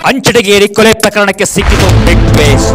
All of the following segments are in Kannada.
ಅಂಚಡಗೇರಿ ಕೊಲೆ ಪ್ರಕರಣಕ್ಕೆ ಸಿಕ್ಕಿತು ಬಿಗ್ ಬೇಸ್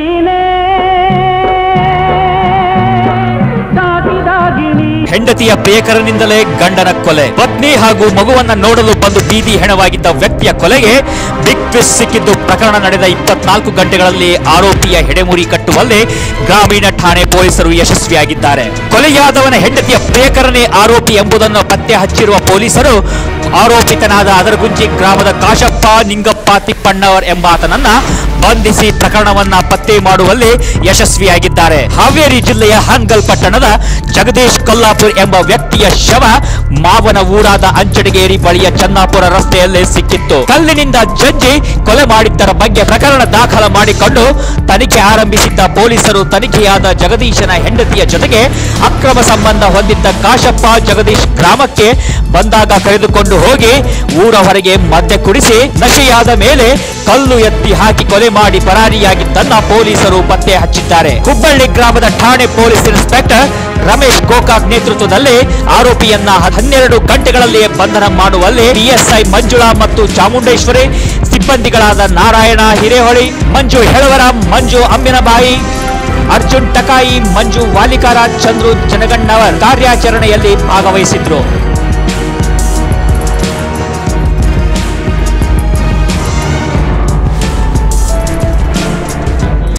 ಹೆಂಡತಿಯ ಪ್ರಿಯಕರನಿಂದಲೇ ಗಂಡನ ಕೊಲೆ ಪತ್ನಿ ಹಾಗೂ ಮಗುವನ್ನ ನೋಡಲು ಬಂದು ಬೀದಿ ಹೆಣವಾಗಿದ್ದ ವ್ಯಕ್ತಿಯ ಕೊಲೆಗೆ ಬಿಗ್ ಟ್ವಿಸ್ಟ್ ಸಿಕ್ಕಿದ್ದು ಪ್ರಕರಣ ನಡೆದ ಇಪ್ಪತ್ನಾಲ್ಕು ಗಂಟೆಗಳಲ್ಲಿ ಆರೋಪಿಯ ಹೆಡೆಮುರಿ ಕಟ್ಟುವಲ್ಲಿ ಗ್ರಾಮೀಣ ಠಾಣೆ ಪೊಲೀಸರು ಯಶಸ್ವಿಯಾಗಿದ್ದಾರೆ ಕೊಲೆಯಾದವನ ಹೆಂಡತಿಯ ಪ್ರಿಯಕರನೇ ಆರೋಪಿ ಎಂಬುದನ್ನು ಪತ್ತೆ ಹಚ್ಚಿರುವ ಪೊಲೀಸರು ಆರೋಪಿತನಾದ ಅದರಗುಂಜಿ ಗ್ರಾಮದ ಕಾಶಪ್ಪ ನಿಂಗಪ್ಪ ತಿಪ್ಪಣ್ಣವರ್ ಎಂಬಾತನನ್ನ ಬಂಧಿಸಿ ಪ್ರಕರಣವನ್ನ ಪತ್ತೆ ಮಾಡುವಲ್ಲಿ ಯಶಸ್ವಿಯಾಗಿದ್ದಾರೆ ಹಾವೇರಿ ಜಿಲ್ಲೆಯ ಹಾಂಗಲ್ ಪಟ್ಟಣದ ಜಗದೀಶ್ ಕೊಲ್ಲಾಪುರ್ ಎಂಬ ವ್ಯಕ್ತಿಯ ಶವ ಮಾವನ ಊರಾದ ಅಂಚಡಗೇರಿ ಬಳಿಯ ಚನ್ನಾಪುರ ರಸ್ತೆಯಲ್ಲಿ ಸಿಕ್ಕಿತ್ತು ಕಲ್ಲಿನಿಂದ ಜಜ್ಜಿ ಕೊಲೆ ಮಾಡಿದ್ದರ ಬಗ್ಗೆ ಪ್ರಕರಣ ದಾಖಲ ಮಾಡಿಕೊಂಡು ತನಿಖೆ ಆರಂಭಿಸಿದ್ದ ಪೊಲೀಸರು ತನಿಖೆಯಾದ ಜಗದೀಶನ ಹೆಂಡತಿಯ ಜೊತೆಗೆ ಅಕ್ರಮ ಸಂಬಂಧ ಹೊಂದಿದ್ದ ಕಾಶಪ್ಪ ಜಗದೀಶ್ ಗ್ರಾಮಕ್ಕೆ ಬಂದಾಗ ಕರೆದುಕೊಂಡು ಹೋಗಿ ಊರ ಹೊರಗೆ ಮದ್ಯ ಕುಡಿಸಿ ನಶೆಯಾದ ಮೇಲೆ ಕಲ್ಲು ಎತ್ತಿ ಹಾಕಿ ಕೊಲೆ ಮಾಡಿ ಪರಾರಿಯಾಗಿದ್ದನ್ನ ಪೊಲೀಸರು ಪತ್ತೆ ಹಚ್ಚಿದ್ದಾರೆ ಹುಬ್ಬಳ್ಳಿ ಗ್ರಾಮದ ಠಾಣೆ ಪೊಲೀಸ್ ಇನ್ಸ್ಪೆಕ್ಟರ್ ರಮೇಶ್ ಗೋಕಾಕ್ ನೇತೃತ್ವದಲ್ಲಿ ಆರೋಪಿಯನ್ನ ಹನ್ನೆರಡು ಗಂಟೆಗಳಲ್ಲಿಯೇ ಬಂಧನ ಮಾಡುವಲ್ಲಿ ಪಿಎಸ್ಐ ಮಂಜುಳಾ ಮತ್ತು ಚಾಮುಂಡೇಶ್ವರಿ ಸಿಬ್ಬಂದಿಗಳಾದ ನಾರಾಯಣ ಹಿರೇಹೊಳಿ ಮಂಜು ಹೆಳವರ ಮಂಜು ಅಮ್ಮಿನಬಾಯಿ ಅರ್ಜುನ್ ಟಕಾಯಿ ಮಂಜು ವಾಲಿಕಾರ ಚಂದ್ರು ಜನಗಣ್ಣವರ್ ಕಾರ್ಯಾಚರಣೆಯಲ್ಲಿ ಭಾಗವಹಿಸಿದ್ರು